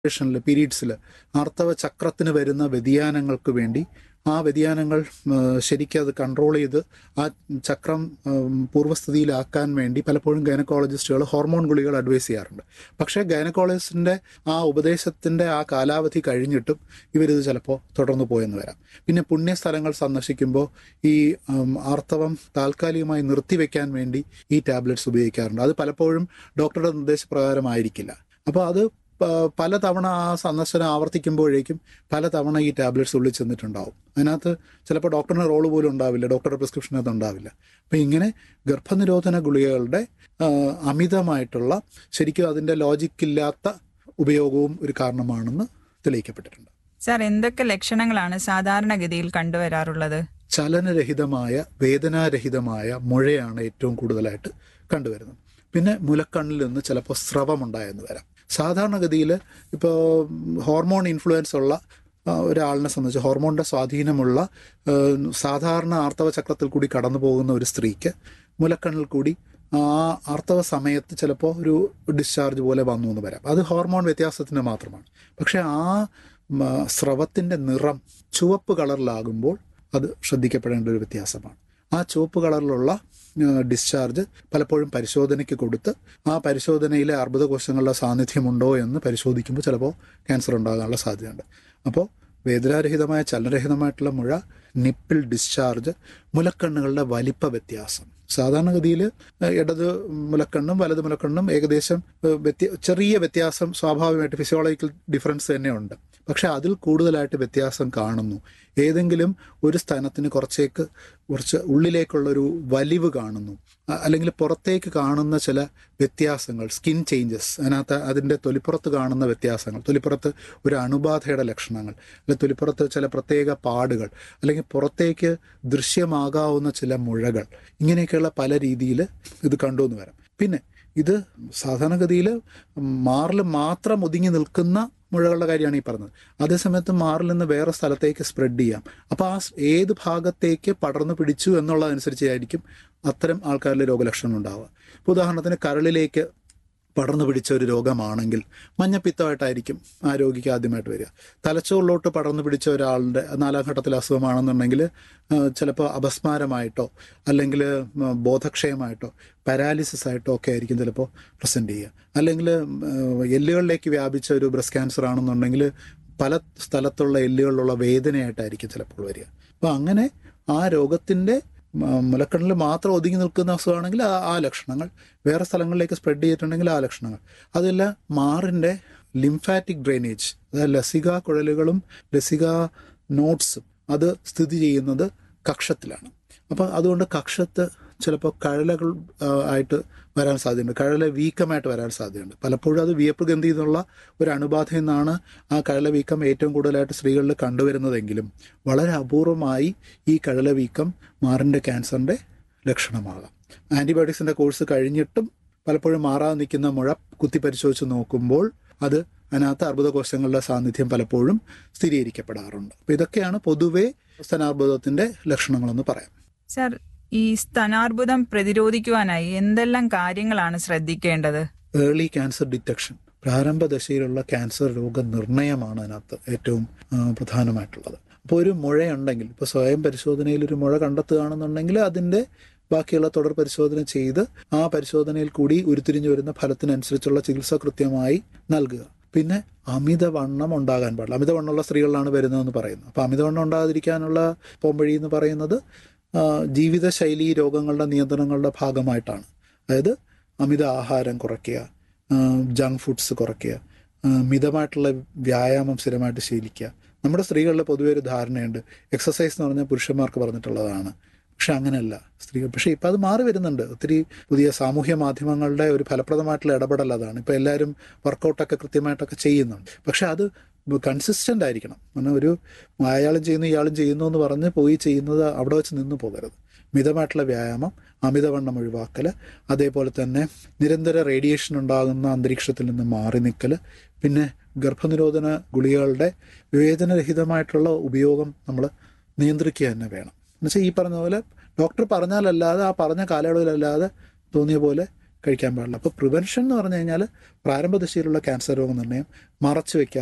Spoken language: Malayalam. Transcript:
മെൻസ്ട്രേഷനിൽ പീരീഡ്സിൽ ആർത്തവ ചക്രത്തിന് വരുന്ന വ്യതിയാനങ്ങൾക്ക് വേണ്ടി ആ വ്യതിയാനങ്ങൾ ശരിക്കും അത് കൺട്രോൾ ചെയ്ത് ആ ചക്രം ഉം, പൂർവ്വസ്ഥിതിയിലാക്കാൻ വേണ്ടി പലപ്പോഴും ഗൈനക്കോളജിസ്റ്റുകൾ ഹോർമോൺ ഗുളികൾ അഡ്വൈസ് ചെയ്യാറുണ്ട് പക്ഷേ ഗൈനക്കോളജിസ്റ്റിൻ്റെ ആ ഉപദേശത്തിൻ്റെ ആ കാലാവധി കഴിഞ്ഞിട്ടും ഇവരിത് ചിലപ്പോൾ തുടർന്നു പോയെന്ന് വരാം പിന്നെ പുണ്യസ്ഥലങ്ങൾ സന്ദർശിക്കുമ്പോൾ ഈ ഉം, ആർത്തവം താൽക്കാലികമായി നിർത്തിവെക്കാൻ വേണ്ടി ഈ ടാബ്ലറ്റ്സ് ഉപയോഗിക്കാറുണ്ട് അത് പലപ്പോഴും ഡോക്ടറുടെ നിർദ്ദേശപ്രകാരമായിരിക്കില്ല അപ്പോൾ അത് പ- പലതവണ ആ സന്ദർശനം ആവർത്തിക്കുമ്പോഴേക്കും പലതവണ ഈ ടാബ്ലറ്റ്സ് ഉള്ളിൽ ചെന്നിട്ടുണ്ടാവും അതിനകത്ത് ചിലപ്പോൾ ഡോക്ടറിന് റോള് പോലും ഉണ്ടാവില്ല ഡോക്ടറുടെ പ്രിസ്ക്രിപ്ഷനകത്ത് ഉണ്ടാവില്ല അപ്പം ഇങ്ങനെ ഗർഭനിരോധന ഗുളികകളുടെ ആ, അമിതമായിട്ടുള്ള ശരിക്കും അതിൻ്റെ ലോജിക്കില്ലാത്ത ഉപയോഗവും ഒരു കാരണമാണെന്ന് തെളിയിക്കപ്പെട്ടിട്ടുണ്ട് സാർ എന്തൊക്കെ ലക്ഷണങ്ങളാണ് സാധാരണഗതിയിൽ കണ്ടുവരാറുള്ളത് ചലനരഹിതമായ വേദനാരഹിതമായ മുഴയാണ് ഏറ്റവും കൂടുതലായിട്ട് കണ്ടുവരുന്നത് പിന്നെ മുലക്കണ്ണിൽ നിന്ന് ചിലപ്പോൾ സ്രവമുണ്ടായെന്ന് വരാം സാധാരണഗതിയിൽ ഇപ്പോൾ ഹോർമോൺ ഇൻഫ്ലുവൻസ് ഉള്ള ആ, ഒരാളിനെ സംബന്ധിച്ച് ഹോർമോണിൻ്റെ സ്വാധീനമുള്ള ആ, സാധാരണ ആർത്തവ ചക്രത്തിൽ കൂടി കടന്നു പോകുന്ന ഒരു സ്ത്രീക്ക് മുലക്കണ്ണിൽ കൂടി ആ ആർത്തവ സമയത്ത് ചിലപ്പോൾ ഒരു ഡിസ്ചാർജ് പോലെ വന്നു എന്ന് വരാം അത് ഹോർമോൺ വ്യത്യാസത്തിന് മാത്രമാണ് പക്ഷേ ആ മ, സ്രവത്തിൻ്റെ നിറം ചുവപ്പ് കളറിലാകുമ്പോൾ അത് ശ്രദ്ധിക്കപ്പെടേണ്ട ഒരു വ്യത്യാസമാണ് ആ ചുവപ്പ് കളറിലുള്ള ഡിസ്ചാർജ് പലപ്പോഴും പരിശോധനയ്ക്ക് കൊടുത്ത് ആ പരിശോധനയിലെ അർബുദകോശങ്ങളുടെ സാന്നിധ്യമുണ്ടോ എന്ന് പരിശോധിക്കുമ്പോൾ ചിലപ്പോൾ ക്യാൻസർ ഉണ്ടാകാനുള്ള സാധ്യതയുണ്ട് അപ്പോൾ വേദനാരഹിതമായ ചലനരഹിതമായിട്ടുള്ള മുഴ നിപ്പിൾ ഡിസ്ചാർജ് മുലക്കണ്ണുകളുടെ വലിപ്പ വ്യത്യാസം സാധാരണഗതിയിൽ ഇടത് മുലക്കണ്ണും വലത് മുലക്കണ്ണും ഏകദേശം ഏഹ്, വ്യത്യ ചെറിയ വ്യത്യാസം സ്വാഭാവികമായിട്ട് ഫിസിയോളജിക്കൽ ഡിഫറൻസ് തന്നെയുണ്ട് പക്ഷെ അതിൽ കൂടുതലായിട്ട് വ്യത്യാസം കാണുന്നു ഏതെങ്കിലും ഒരു സ്ഥാനത്തിന് കുറച്ചേക്ക് കുറച്ച് ഉള്ളിലേക്കുള്ളൊരു വലിവ് കാണുന്നു അ- അല്ലെങ്കിൽ പുറത്തേക്ക് കാണുന്ന ചില വ്യത്യാസങ്ങൾ സ്കിൻ ചേഞ്ചസ് അതിനകത്ത് അതിൻ്റെ തൊലിപ്പുറത്ത് കാണുന്ന വ്യത്യാസങ്ങൾ തൊലിപ്പുറത്ത് ഒരു അണുബാധയുടെ ലക്ഷണങ്ങൾ അല്ലെങ്കിൽ തൊലിപ്പുറത്ത് ചില പ്രത്യേക പാടുകൾ അല്ലെങ്കിൽ പുറത്തേക്ക് ദൃശ്യമാകാവുന്ന ചില മുഴകൾ ഇങ്ങനെയൊക്കെയുള്ള പല രീതിയിൽ ഇത് കണ്ടു എന്ന് വരാം പിന്നെ ഇത് സാധാരണഗതിയിൽ മാറിൽ മാത്രം ഒതുങ്ങി നിൽക്കുന്ന മുഴകളുടെ കാര്യമാണ് ഈ പറഞ്ഞത് അതേസമയത്ത് മാറിൽ നിന്ന് വേറെ സ്ഥലത്തേക്ക് സ്പ്രെഡ് ചെയ്യാം അപ്പോൾ ആ സ് ഏത് ഭാഗത്തേക്ക് പടർന്നു പിടിച്ചു എന്നുള്ളതനുസരിച്ചായിരിക്കും അത്തരം ആൾക്കാരിൽ രോഗലക്ഷണം ഉണ്ടാവുക ഇപ്പോൾ ഉദാഹരണത്തിന് കരളിലേക്ക് പടർന്നു പിടിച്ച ഒരു രോഗമാണെങ്കിൽ മഞ്ഞപ്പിത്തമായിട്ടായിരിക്കും ആ രോഗിക്ക് ആദ്യമായിട്ട് വരിക തലച്ചോറിലോട്ട് പടർന്നു പിടിച്ച ഒരാളുടെ നാലാം ഘട്ടത്തിലെ അസുഖമാണെന്നുണ്ടെങ്കിൽ ആ, ചിലപ്പോൾ അപസ്മാരമായിട്ടോ അല്ലെങ്കിൽ ഉം, ബോധക്ഷയമായിട്ടോ പാരാലിസിസ് ആയിട്ടോ ഒക്കെ ആയിരിക്കും ചിലപ്പോൾ പ്രസൻറ്റ് ചെയ്യുക അല്ലെങ്കിൽ ഉം, എല്ലുകളിലേക്ക് വ്യാപിച്ച ഒരു ബ്രസ്റ്റ് ക്യാൻസർ ആണെന്നുണ്ടെങ്കിൽ പല സ്ഥലത്തുള്ള എല്ലുകളിലുള്ള വേദനയായിട്ടായിരിക്കും ചിലപ്പോൾ വരിക അപ്പോൾ അങ്ങനെ ആ രോഗത്തിൻ്റെ മുലക്കണ്ണിൽ മാത്രം ഒതുങ്ങി നിൽക്കുന്ന അസുഖമാണെങ്കിൽ ആ ആ ലക്ഷണങ്ങൾ വേറെ സ്ഥലങ്ങളിലേക്ക് സ്പ്രെഡ് ചെയ്തിട്ടുണ്ടെങ്കിൽ ആ ലക്ഷണങ്ങൾ അതല്ല മാറിൻ്റെ ലിംഫാറ്റിക് ഡ്രെയിനേജ് അതായത് ലസിക കുഴലുകളും ലസിക നോട്ട്സും അത് സ്ഥിതി ചെയ്യുന്നത് കക്ഷത്തിലാണ് അപ്പോൾ അതുകൊണ്ട് കക്ഷത്ത് ചിലപ്പോൾ കഴലകൾ ആ, ആയിട്ട് വരാൻ സാധ്യതയുണ്ട് കഴല വീക്കമായിട്ട് വരാൻ സാധ്യതയുണ്ട് പലപ്പോഴും അത് വിയപ്പ് ഗന്ധി എന്നുള്ള ഒരു അണുബാധ എന്നാണ് ആ കഴല വീക്കം ഏറ്റവും കൂടുതലായിട്ട് സ്ത്രീകളിൽ കണ്ടുവരുന്നതെങ്കിലും വളരെ അപൂർവമായി ഈ കഴല വീക്കം മാറിൻ്റെ ക്യാൻസറിൻ്റെ ലക്ഷണമാകാം ആൻറ്റിബയോട്ടിക്സിൻ്റെ കോഴ്സ് കഴിഞ്ഞിട്ടും പലപ്പോഴും മാറാതെ നിൽക്കുന്ന മുഴ കുത്തി പരിശോധിച്ച് നോക്കുമ്പോൾ അത് അതിനകത്ത് അർബുദകോശങ്ങളുടെ സാന്നിധ്യം പലപ്പോഴും സ്ഥിരീകരിക്കപ്പെടാറുണ്ട് അപ്പോൾ ഇതൊക്കെയാണ് പൊതുവേ സ്തനാർബുദത്തിൻ്റെ ലക്ഷണങ്ങളെന്ന് പറയാം സാർ ഈ സ്തനാർബുദം പ്രതിരോധിക്കുവാനായി എന്തെല്ലാം കാര്യങ്ങളാണ് ശ്രദ്ധിക്കേണ്ടത് ഏർലി ക്യാൻസർ ഡിറ്റക്ഷൻ പ്രാരംഭ ദശയിലുള്ള ക്യാൻസർ രോഗനിർണയമാണ് അതിനകത്ത് ഏറ്റവും ആ, പ്രധാനമായിട്ടുള്ളത് അപ്പോൾ ഒരു മുഴയുണ്ടെങ്കിൽ ഇപ്പോൾ സ്വയം പരിശോധനയിൽ ഒരു മുഴ കണ്ടെത്തുകയാണെന്നുണ്ടെങ്കിൽ അതിൻ്റെ ബാക്കിയുള്ള തുടർ പരിശോധന ചെയ്ത് ആ പരിശോധനയിൽ കൂടി ഉരുത്തിരിഞ്ഞു വരുന്ന ഫലത്തിനനുസരിച്ചുള്ള ചികിത്സ കൃത്യമായി നൽകുക പിന്നെ അമിതവണ്ണം ഉണ്ടാകാൻ പാടില്ല അമിതവണ്ണമുള്ള സ്ത്രീകളിലാണ് വരുന്നതെന്ന് പറയുന്നത് അപ്പോൾ അമിതവണ്ണം ഉണ്ടാകാതിരിക്കാനുള്ള പോംവഴി എന്ന് പറയുന്നത് ആ, ജീവിതശൈലി രോഗങ്ങളുടെ നിയന്ത്രണങ്ങളുടെ ഭാഗമായിട്ടാണ് അതായത് അമിത ആഹാരം കുറയ്ക്കുക ജങ്ക് ഫുഡ്സ് കുറയ്ക്കുക ആ, മിതമായിട്ടുള്ള വ്യായാമം സ്ഥിരമായിട്ട് ശീലിക്കുക നമ്മുടെ സ്ത്രീകളിൽ പൊതുവെ ഒരു ധാരണയുണ്ട് എക്സസൈസ് എന്ന് പറഞ്ഞാൽ പുരുഷന്മാർക്ക് പറഞ്ഞിട്ടുള്ളതാണ് പക്ഷെ അങ്ങനെയല്ല സ്ത്രീകൾ പക്ഷേ ഇപ്പം അത് മാറി വരുന്നുണ്ട് ഒത്തിരി പുതിയ സാമൂഹ്യ മാധ്യമങ്ങളുടെ ഒരു ഫലപ്രദമായിട്ടുള്ള ഇടപെടൽ അതാണ് ഇപ്പം എല്ലാവരും വർക്കൗട്ടൊക്കെ കൃത്യമായിട്ടൊക്കെ ചെയ്യുന്നുണ്ട് പക്ഷെ അത് കൺസിസ്റ്റൻ്റ് ആയിരിക്കണം കാരണം ഒരു അയാളും ചെയ്യുന്നു ഇയാളും ചെയ്യുന്നു എന്ന് പറഞ്ഞ് പോയി ചെയ്യുന്നത് അവിടെ വെച്ച് നിന്ന് പോകരുത് മിതമായിട്ടുള്ള വ്യായാമം അമിതവണ്ണം ഒഴിവാക്കൽ അതേപോലെ തന്നെ നിരന്തര റേഡിയേഷൻ ഉണ്ടാകുന്ന അന്തരീക്ഷത്തിൽ നിന്ന് മാറി നിൽക്കൽ പിന്നെ ഗർഭനിരോധന ഗുളികകളുടെ വിവേചനരഹിതമായിട്ടുള്ള ഉപയോഗം നമ്മൾ നിയന്ത്രിക്കുക തന്നെ വേണം എന്നുവെച്ചാൽ ഈ പറഞ്ഞ പോലെ ഡോക്ടർ പറഞ്ഞാലല്ലാതെ ആ പറഞ്ഞ കാലയളവിലല്ലാതെ തോന്നിയ പോലെ കഴിക്കാൻ പാടില്ല അപ്പോൾ പ്രിവെൻഷൻ എന്ന് പറഞ്ഞു കഴിഞ്ഞാൽ പ്രാരംഭ ദശയിലുള്ള ക്യാൻസർ രോഗ നിർണയം മറച്ചു വെക്കുക